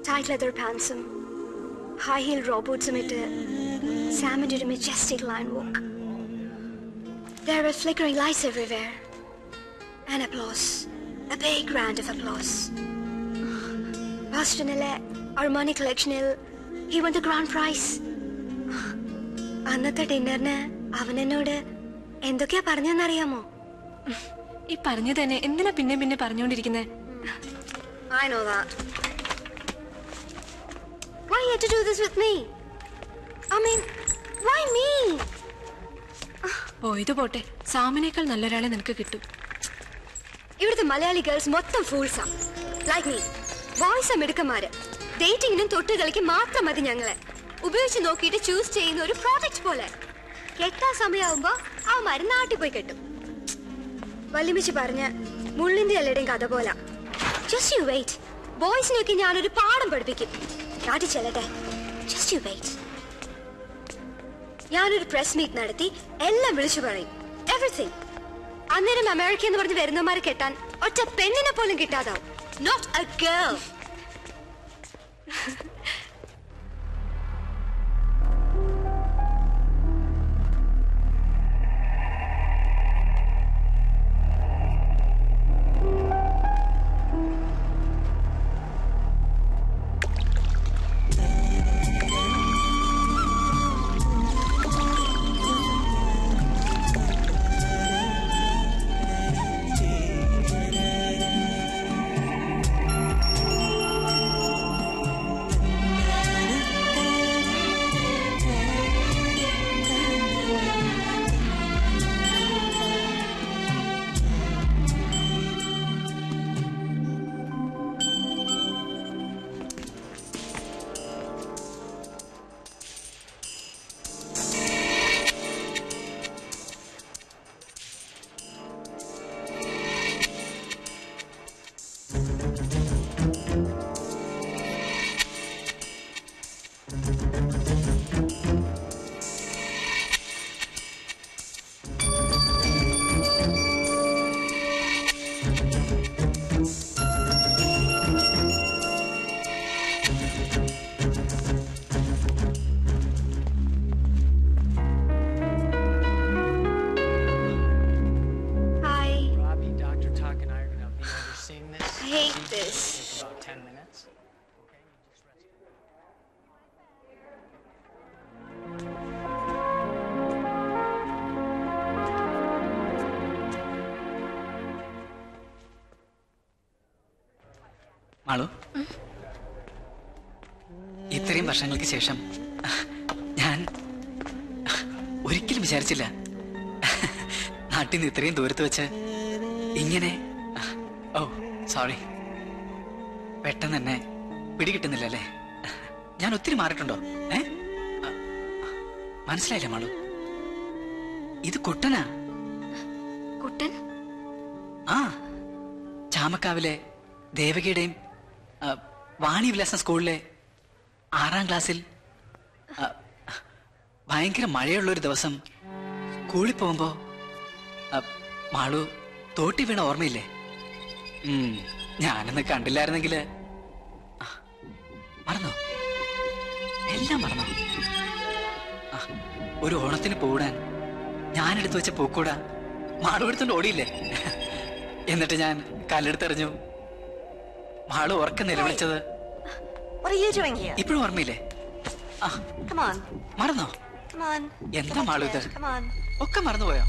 Tight leather പാൻസും high heel റോബോട്ട്സും ഇട്ട് സാമിൻ്റെ ഒരു majestic line walk There were flickering lights everywhere. And applause. A big round of applause. Bostonile Armani collectionil he won the grand prize. അന്നത്തെ ഡിന്നറിന് അവൻ എന്നോട് എന്തൊക്കെയാ പറഞ്ഞെന്നറിയാമോ ഈ പറഞ്ഞു തന്നെ എന്തിനാ പിന്നെ പിന്നെ പറഞ്ഞുകൊണ്ടിരിക്കുന്നത് I know that. Why you had to do this with me? I mean, why me? പോയത് പോട്ടെ സാമിനേക്കാൾ നല്ലൊരാളെ നിനക്ക് കിട്ടും ഇവിടുത്തെ മലയാളി ഗേൾസ് മൊത്തം ഫൂൾസാ ലൈക്ക് മീ ബോയ്സ് മിടുക്കന്മാര് ഡേറ്റിങ്ങിനും തൊട്ടുകളിക്ക് മാത്രം മതി ഞങ്ങളെ ഉപയോഗിച്ച് നോക്കിയിട്ട് ചൂസ് ചെയ്യുന്ന ഒരു പ്രോഡക്റ്റ് പോലെ കെട്ടാൻ സമയമാവുമ്പോ അവന്മാര് നാട്ടിൽ പോയി കെട്ടും വല്യമിച്ച് പറഞ്ഞ മുള്ളിന്റെ എല്ലാടെയും കഥ പോലെ ജസ്റ്റ് യു വെയിറ്റ് ബോയ്സിനെയൊക്കെ ഞാനൊരു പാഠം പഠിപ്പിക്കും നാട്ടിൽ ചെല്ലട്ടെ ജസ്റ്റ് യു വെയിറ്റ് ഞാനൊരു പ്രസ് മീറ്റ് നടത്തി എല്ലാം വിളിച്ചു പറയും എവറിഥിങ് അന്നേരം അമേരിക്ക എന്ന് പറഞ്ഞ് വരുന്നമാരെ കെട്ടാൻ ഒറ്റ പെണ്ണിനെ പോലും കിട്ടാതാവും not a girl hi Robbie, Dr. Tuck, and I are going to be overseeing this. I hate this. Take about 10 minutes. Okay, you just rest. Malu ഇത്രയും വർഷങ്ങൾക്ക് ശേഷം ഞാൻ ഒരിക്കലും വിചാരിച്ചില്ല നാട്ടിൽ നിന്ന് ഇത്രയും ദൂരത്ത് വെച്ച് ഇങ്ങനെ ഓ സോറി പെട്ടെന്ന് തന്നെ പിടികിട്ടുന്നില്ല അല്ലേ ഞാൻ ഒത്തിരി മാറിയിട്ടുണ്ടോ ഏ ആ, മനസ്സിലായില്ല മാളു ഇത് കുട്ടനാ കുട്ടൻ ആ ചാമക്കാവിലെ ദേവകിയുടെയും ആ, വാണി വിലാസം സ്കൂളിലെ ആറാം ക്ലാസ്സിൽ ആ, ഭയങ്കര മഴയുള്ള ഒരു ദിവസം സ്കൂളിൽ പോകുമ്പോ ആ, മാളു തോട്ടി വീണ ഓർമ്മയില്ലേ ഉം, ഞാനൊന്ന് കണ്ടില്ലായിരുന്നെങ്കിൽ മറന്നോ എല്ലാം മറന്നോ ആ, ഒരു ഓണത്തിന് പോടാൻ ഞാനെടുത്തു വെച്ച പൂക്കൂട മാളു എടുത്തോണ്ട് ഓടിയില്ലേ എന്നിട്ട് ഞാൻ കല്ലെടുത്തെറിഞ്ഞു മാളു ഉറക്കം നിലവിളിച്ചത് What are you doing here? ഇപ്പോഴും ഓർമ്മയില്ലേ ആ Come on. മറന്നോ Come on. എന്താ മാളു ഇത് Come on. ഒക്കെ മറന്നുപോയോ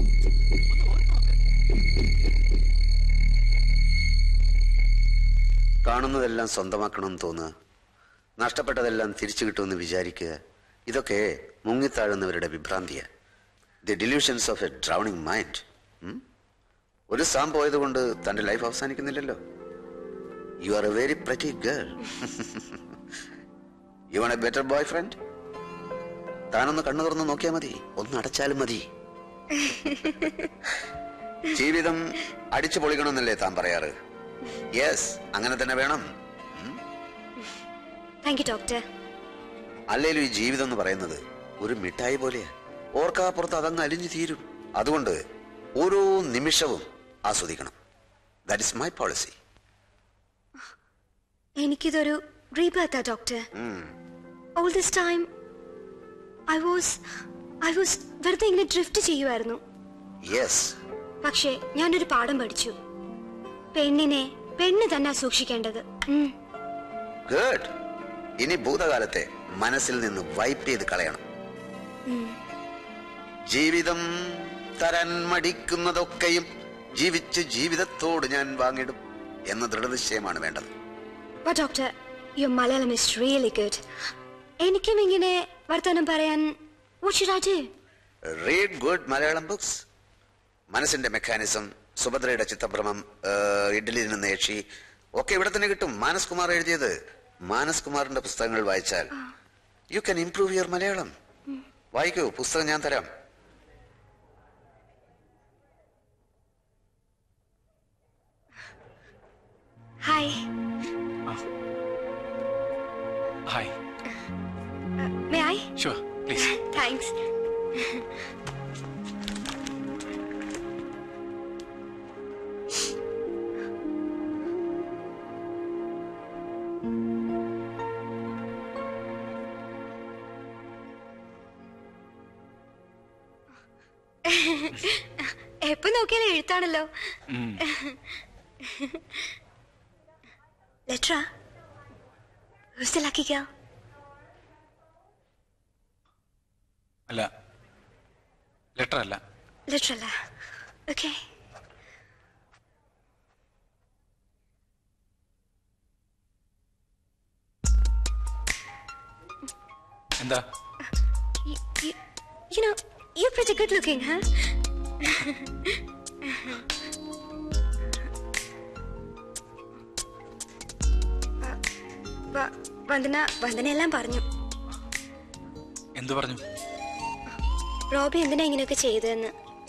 കാണുന്നതെല്ലാം സ്വന്തമാക്കണമെന്ന് തോന്നുക നഷ്ടപ്പെട്ടതെല്ലാം തിരിച്ചു കിട്ടുമെന്ന് വിചാരിക്കുക ഇതൊക്കെ മുങ്ങിത്താഴുന്നവരുടെ വിഭ്രാന്തിയാണ് the delusions of a drowning mind ഒരു സാം പോയതുകൊണ്ട് തന്റെ ലൈഫ് അവസാനിക്കുന്നില്ലല്ലോ you are a very pretty girl you earn a better boyfriend താനൊന്ന് കണ്ണു തുറന്ന് നോക്കിയാൽ മതി ഒന്ന് അടച്ചാലും മതി ജീവിതം അടിച്ചു പൊളിക്കണമെന്നല്ലേ താൻ പറയാറ് യെസ് അങ്ങനെ തന്നെ വേണം താങ്ക് യു ഡോക്ടർ അല്ലേലും ഈ ജീവിതം എന്ന് പറയുന്നത് ഒരു മിഠായി പോലെയാ ഓർക്കാപ്പുറത്ത് അതങ്ങ് അലിഞ്ഞു തീരും അതുകൊണ്ട് ഓരോ നിമിഷവും ആസ്വദിക്കണം ദാറ്റ് ഇസ് മൈ പോളിസി എനിക്കിതൊരു rebirth doctor all this time I was I was വെറുതെ ഇങ്ങനെ ഡ്രിഫ്റ്റ് ചെയ്യുമായിരുന്നു യെസ് പക്ഷേ ഞാനൊരു പാഠം പഠിച്ചു പെണ്ണിനെ പെണ്ണ് തന്നെ സൂക്ഷിക്കേണ്ടത് ഉം. ഗുഡ് ഇനി ഭൂതകാലത്തെ മനസ്സിൽ നിന്ന് വൈപ്പ് ചെയ്ത് കളയണം ജീവിതം തരാൻ മടിക്കുന്നതൊക്കെയും ജീവിച്ച് ജീവിതത്തോട് ഞാൻ വാങ്ങിടും എന്ന ദൃഢനിശ്ചയമാണ് വേണ്ടത് But doctor, your Malayalam is really good. എനിക്കും ഇങ്ങനെ വർത്തമാനം പറയാൻ what should I do? Read good Malayalam books മനസ്സിന്റെ മെക്കാനിസം സുഭദ്രയുടെ ചിത്തഭ്രമം ആ, ഇഡ്ഡലിയിൽ നിന്ന് യേക്ഷി ഒക്കെ ഇവിടെ തന്നെ കിട്ടും മാനസ് കുമാർ എഴുതിയത് മാനസ് കുമാറിന്റെ പുസ്തകങ്ങൾ വായിച്ചാൽ you can improve your Malayalam വായിക്കൂ പുസ്തകം ഞാൻ തരാം hi hi may I sure please thanks എപ്പോ നോക്കിയാലും എഴുത്താണല്ലോ ലെറ്ററാ Who's the lucky girl? അല്ല ലെറ്റർ അല്ല Literally. Okay. എന്താ You, you, you know, you're pretty good looking, huh? വ- വന്ദന വന്ദന എല്ലാം പറഞ്ഞു എന്തു പറഞ്ഞു റോബി എന്തിനാ ഇങ്ങനെയൊക്കെ ചെയ്തതെന്ന്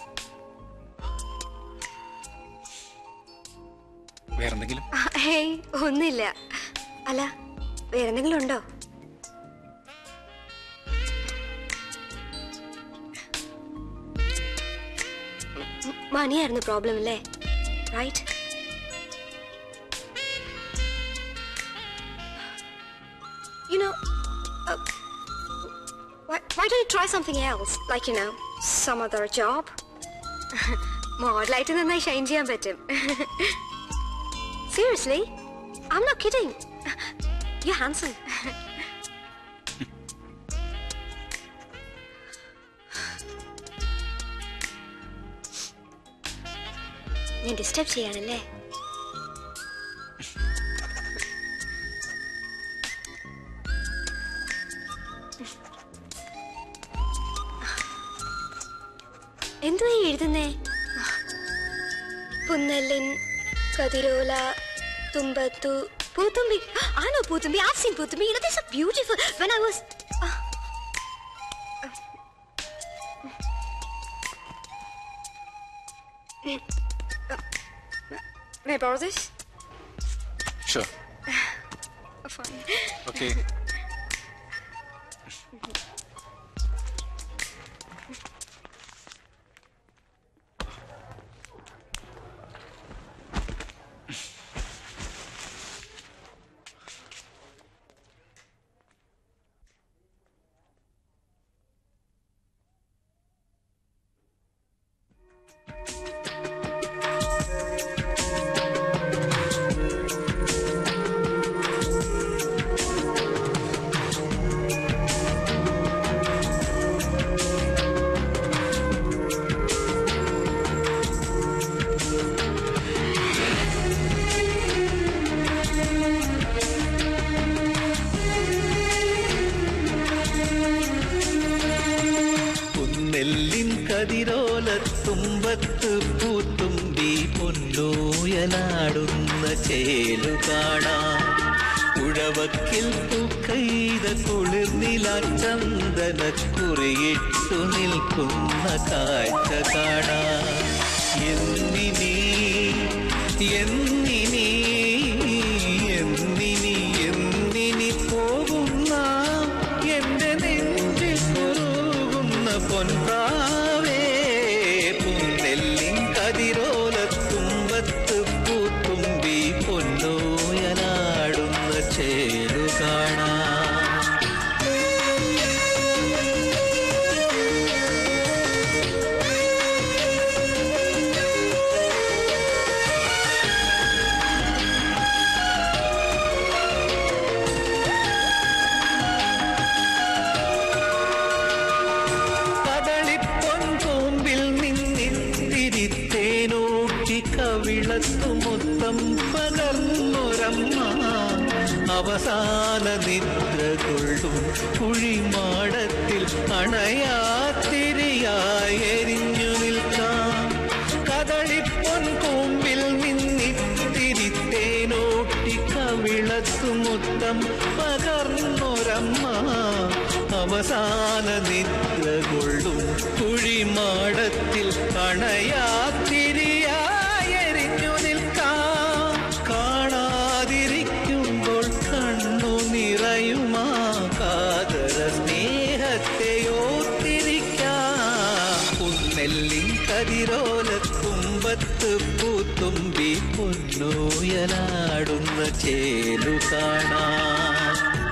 വേറെന്തെങ്കിലും ആ, ഹേയ് ഒന്നുമില്ല അല്ല വേറെന്തെങ്കിലും ഉണ്ടോ മ- മണിയായിരുന്നു പ്രോബ്ലം അല്ലേ right You know, uh, why, why don't you try something else? Like, you know, some other job? മോഡലായിട്ട് നന്നായി ഷൈൻ ചെയ്യാൻ പറ്റും Seriously? I'm not kidding. You're handsome. ഞാൻ ഡിസ്റ്റർബ് ചെയ്യാനല്ലേ എന്തുവാ ഈ എഴുതുന്നേ പുന്നല്ലിൻ കതിരോല തുമ്പത്തു പൂത്തുമ്പി ആണോ പൂത്തുമ്പി I've seen പൂത്തുമ്പി you know they're so beautiful when I was May I borrow this? Sure Oh, fine. Okay പുന്നെല്ലിൻ കതിരോലത്തുമ്പത്ത് പൂത്തുമ്പി പൊന്നൂയലാടുന്ന ചേലു കാണാം ഉഴവക്കിൽ പൂക്കൈത കുളിർനില ചന്ദന കുറിയിട്ടു നിൽക്കുന്ന കാഴ്ച കാണാം എന്നിനി എന്നിനി എന്നിനി എന്നിനി പോകുന്ന എന്റെ നെഞ്ചിൽ കുറുകുന്ന പൊൻപ്രാവേ പുന്നെല്ലിൻ കതിരോലത്തുമ്പത്ത് പൂത്തുമ്പി പൊന്നോയലാടുന്ന ചേരു അവസാന നിദ്ര കൊള്ളും കുഴിമാടത്തിൽ അണയാത്തിരിയായി എരിഞ്ഞു നിൽക്കാം കദളിപ്പൊൻ കൂമ്പിൽ നിന്നിത്തിരി തേനോട്ടി കവിളത്തു മൊത്തം പകർന്നൊരമ്മ അവസാന നിദ്ര കൊള്ളും കുഴിമാടത്തിൽ അണയാത്തിരിയായി എരിഞ്ഞു നിൽക്കാം കാണാതിരിക്കുമ്പോൾ കണ്ണു നിറയുമാ കാതര സ്നേഹത്തെ ഓർത്തിരിക്കാം പുന്നെല്ലിൻ കതിരോല തുമ്പത്ത് പൂത്തുമ്പി പൊന്നോയലാടുന്ന ചേലു കാണാം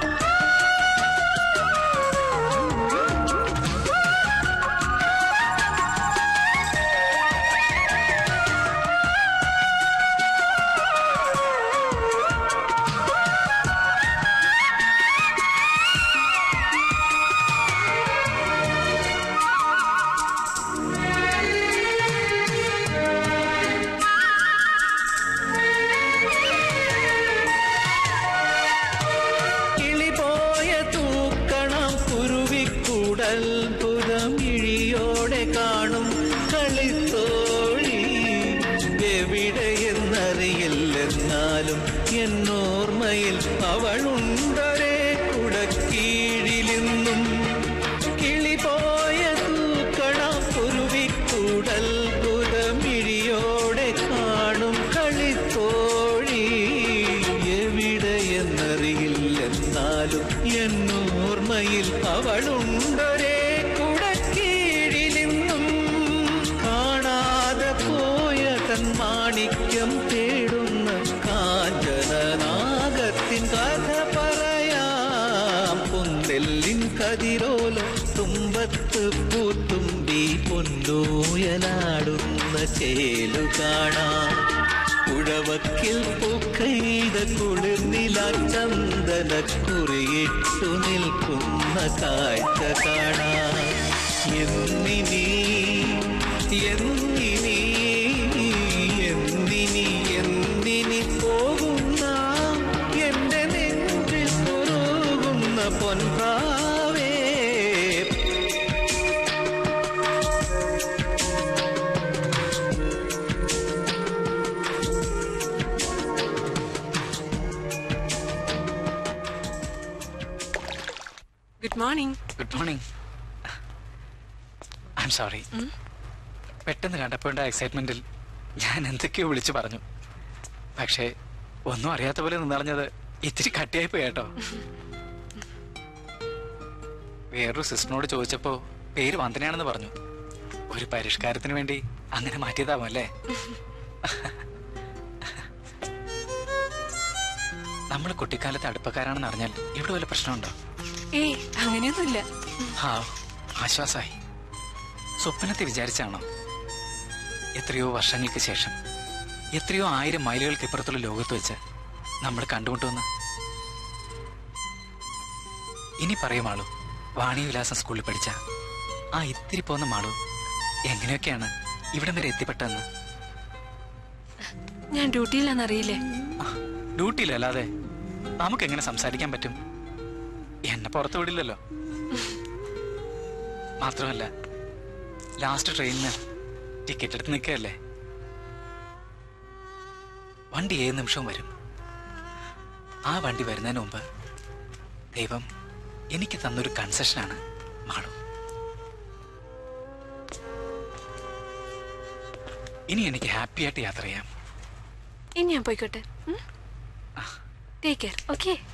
കിളി പോയ തൂക്കണം കുരുവിക്കൂടൽപുതം ഇഴിയോടെ കാണും കളിത്തോഴി എവിടെയെന്നറിയില്ലെന്നാലും എന്നോർമ്മയിൽ അവളുണ്ടൊരേ കുടക്കീഴിലിന്നും കിളി പോയ തൂക്കണം കുരുവിക്കൂടൽപുതം ഇഴിയോടെ കാണും കളിത്തോഴി എവിടെയെന്നറിയില്ലെന്നാലും എന്നോർമ്മയിൽ അവളുണ്ടൊരേ കുടക്കീഴിലിന്നും കാണാതെ പോയ തൻ മാണിക്യം തേടുന്ന കാഞ്ചനനാഗത്തിൻ കഥ പറയാം പൊന്നെല്ലിൻ കതിരോല തുമ്പത്ത് പൂത്തുമ്പി പൊന്നോയലാടുന്ന ചേലു കാണാം ഉഴവക്കിൽ പൂക്കെയ്ത കുളിർനില ചന്ദന കുറിയിട്ടു നിൽക്കുന്ന കാഴ്ച കാണാം എന്നിനി എന്നിനി എന്തിനി എന്തിനി പോകുന്ന എന്റെ നെഞ്ചിൽ കുറുകുന്ന പൊൻപ്രാവേ good morning good morning I am sorry പെട്ടെന്ന് കണ്ടപ്പോണ്ട എക്സൈറ്റ്മെന്റിൽ ഞാൻ എന്തൊക്കെയോ വിളിച്ചു പറഞ്ഞു പക്ഷേ ഒന്നും അറിയാത്ത പോലെ നിന്നറിഞ്ഞത് ഇത്തിരി കട്ടിയായി പോയി കേട്ടോ വേറൊരു സിസ്റ്ററിനോട് ചോദിച്ചപ്പോ പേര് വന്ദനയാണെന്ന് പറഞ്ഞു ഒരു പരിഷ്കാരത്തിന് വേണ്ടി അങ്ങനെ മാറ്റിയതാവും അല്ലേ നമ്മൾ കുട്ടിക്കാലത്ത് അടുപ്പക്കാരാണെന്ന് അറിഞ്ഞാൽ ഇവിടെ വല്ല പ്രശ്നമുണ്ടോ ഏയ് അങ്ങനെയൊന്നുമില്ല ഹാ ആശ്വാസായി സ്വപ്നത്തെ വിചാരിച്ചാണോ എത്രയോ വർഷങ്ങൾക്ക് ശേഷം എത്രയോ ആയിരം മൈലുകൾക്ക് ഇപ്പുറത്തുള്ള ലോകത്ത് വെച്ച് നമ്മൾ കണ്ടുമുട്ടുമെന്ന് ഇനി പറയും മാളു വാണിവിലാസം സ്കൂളിൽ പഠിച്ച ആ ഇത്തിരി പോന്ന മാളു എങ്ങനെയൊക്കെയാണ് ഇവിടം വരെ എത്തിപ്പെട്ടതെന്ന് ഞാൻ ഡ്യൂട്ടിയിലാണെന്നറിയില്ലേ ആ, ഡ്യൂട്ടിയിലല്ലാതെ നമുക്ക് എങ്ങനെ സംസാരിക്കാൻ പറ്റും എന്നെ പുറത്തു വിടില്ലല്ലോ മാത്രമല്ല ലാസ്റ്റ് ട്രെയിനിന് ടിക്കറ്റ് എടുത്ത് നിൽക്കുകയല്ലേ വണ്ടി ഏത് നിമിഷവും വരും ആ വണ്ടി വരുന്നതിന് മുമ്പ് ദൈവം എനിക്ക് തന്നൊരു കൺസെഷനാണ് മാളു ഇനി എനിക്ക് ഹാപ്പി ആയിട്ട് യാത്ര ചെയ്യാം ഇനി ഞാൻ പോയിക്കോട്ടെ ടേക്ക് കെയർ ഓക്കെ